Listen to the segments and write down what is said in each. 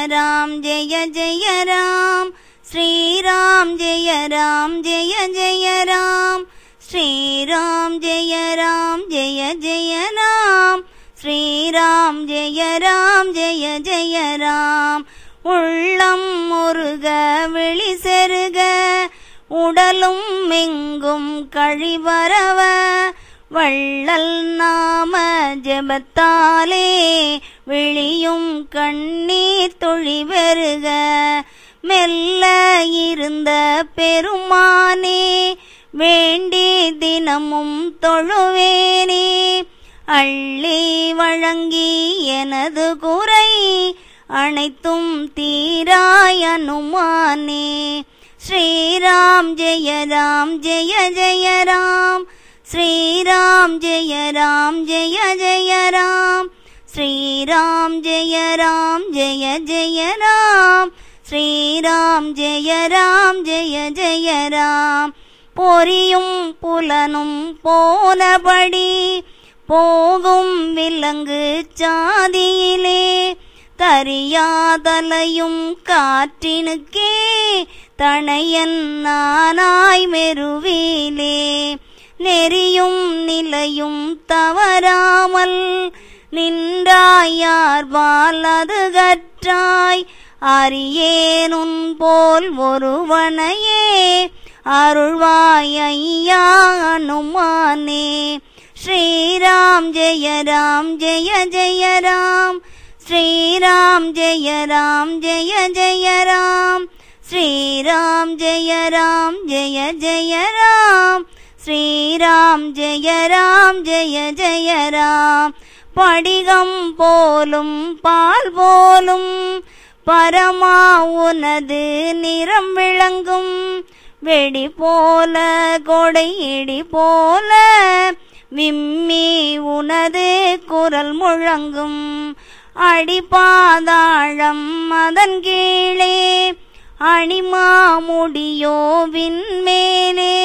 ராம் ஜெய ஜெய ராம் ஸ்ரீராம் ஜெய ராம் ஜெய ஜெய ராம் ஸ்ரீராம் ஜெய ராம் ஜெய ஜெய ராம் ஸ்ரீராம் ஜெய ராம் ஜெய ஜெய ராம் உள்ளம் முருக விழி செருக உடலும் எங்கும் கழிவரவ வள்ளல் நாம ஜெபத்தாலே விழியும் கண்ணீர் தொழிவெருக மெல்ல இருந்த பெருமானே வேண்டி தினமும் தொழுவேனே அள்ளி வழங்கி எனது குறை அனைத்தும் தீராய் அனுமானே ஸ்ரீராம் ஜெய ராம் ஜெய ஜெய ராம் ஸ்ரீராம் ஜெய ராம் ஜெய ஜெய ராம் ஸ்ரீராம் ஜெய ராம் ஜெய ஜெய ராம் ஸ்ரீராம் ஜெய ராம் ஜெய ஜெய ராம் பொரியும் புலனும் போனபடி போகும் விலங்கு சாதியிலே தரியாதலையும் காற்றினுக்கே தனையன் நானாய் மெருவிலே நெறியும் நிலையும் தவறாமல் நின்றாயார்பால் அது கற்றாய் அறியேனுன் போல் ஒருவனையே அருள்வாய் ஐயா அனுமானே ஸ்ரீராம் ஜெய ராம் ஜெய ஜெய ராம் ஸ்ரீராம் ஜெய ராம் ஜெய ஜெய ராம் ஸ்ரீராம் ஜெய ராம் ஜெய ஜெய ராம் ஸ்ரீராம் ஜெய ராம் ஜெய ஜெய ராம் படிகம் போலும் பால் போலும் பரமா உனது நிறம் விளங்கும் வெடி போல கொடை இடி போல விம்மி உனது குரல் முழங்கும் அடிபாதாழம் அதன் கீழே அணிமா முடியோ விண்மேலே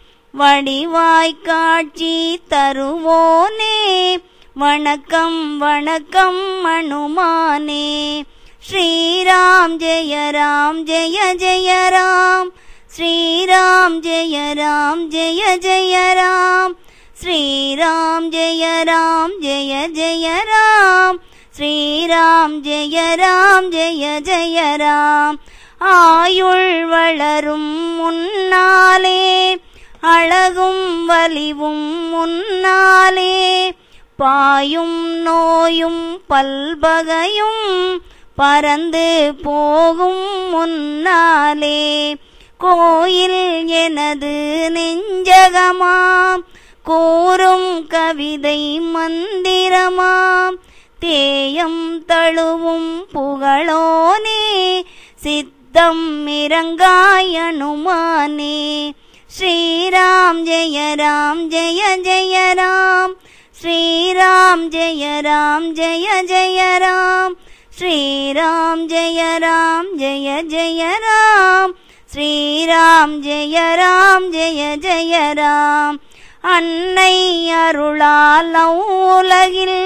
வடிவாய் காட்சி தருவோனே வணக்கம் வணக்கம் அனுமானே ஸ்ரீராம் ஜெய ராம் ஜெய ஜெய ராம் ஸ்ரீராம் ஜெய ராம் ஜெய ஜெய ராம் ஸ்ரீராம் ஜெய ராம் ஜெய ஜெய ராம் ஸ்ரீராம் ஜெய ராம் ஜெய ஜெய ராம் ஆயுள் வளரும் முன்னாலே அழகும் வலிவும் முன்னாலே பாயும் நோயும் பல்பகையும் பறந்து போகும் முன்னாலே கோயில் எனது நெஞ்சகமாம் கூறும் கவிதை மந்திரமாம் தேயம் தழுவும் புகழோனே சித்தம் இறங்காய் அனுமானே ஸ்ரீராம் ஜெய ராம் ஜெய ஜெய ராம் ஸ்ரீராம் ஜெய ராம் ஜெய ஜெய ராம் ஸ்ரீராம் ஜெய ராம் ஜெய ஜெய ராம் ஸ்ரீராம் ஜெய ராம் ஜெய ஜெய ராம் அன்னை அருளால் உலகில்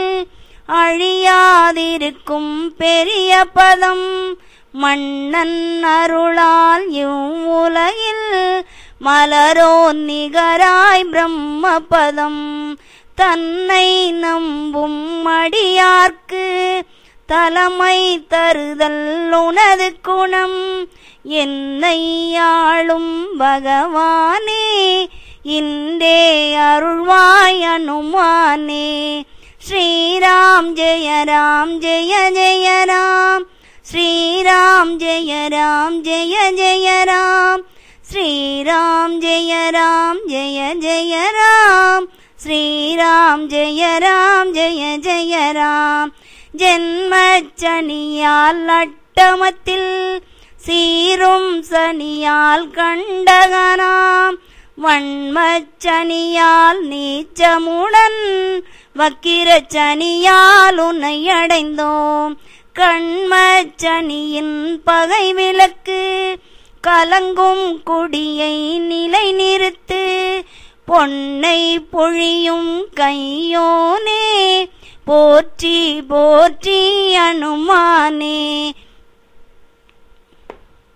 அழியாதிருக்கும் பெரிய பதம் மன்னன் அருளால் இவ்வுலகில் மலரோ நிகராய் பிரம்மபதம் தன்னை நம்பும் அடியார்க்கு தலைமை தருதல் உனது குணம் என்னை ஆளும் பகவானே இன்றே அருள்வாய் அனுமானே ஸ்ரீராம் ஜெய ராம் ஜெய ஜெய ராம் ஸ்ரீராம் ஜெய ராம் ஜெய ஜெய ராம் ஸ்ரீராம் ஜெய ராம் ஜெய ஜெய ராம் ஸ்ரீராம் ஜெய ராம் ஜெய ஜெய ராம் ஜென்மச்சனியால் அட்டமத்தில் சீரும் சனியால் கண்டகனாம் வன்மச்சனியால் நீச்சமுடன் வக்கிரச்சனியால் உன்னை அடைந்தோம் கண்மச்சனியின் பகை விளக்கு கலங்கும் குடியை நிலை நிறுத்து பொன்னை பொழியும் கையோனே போற்றி போற்றி அனுமானே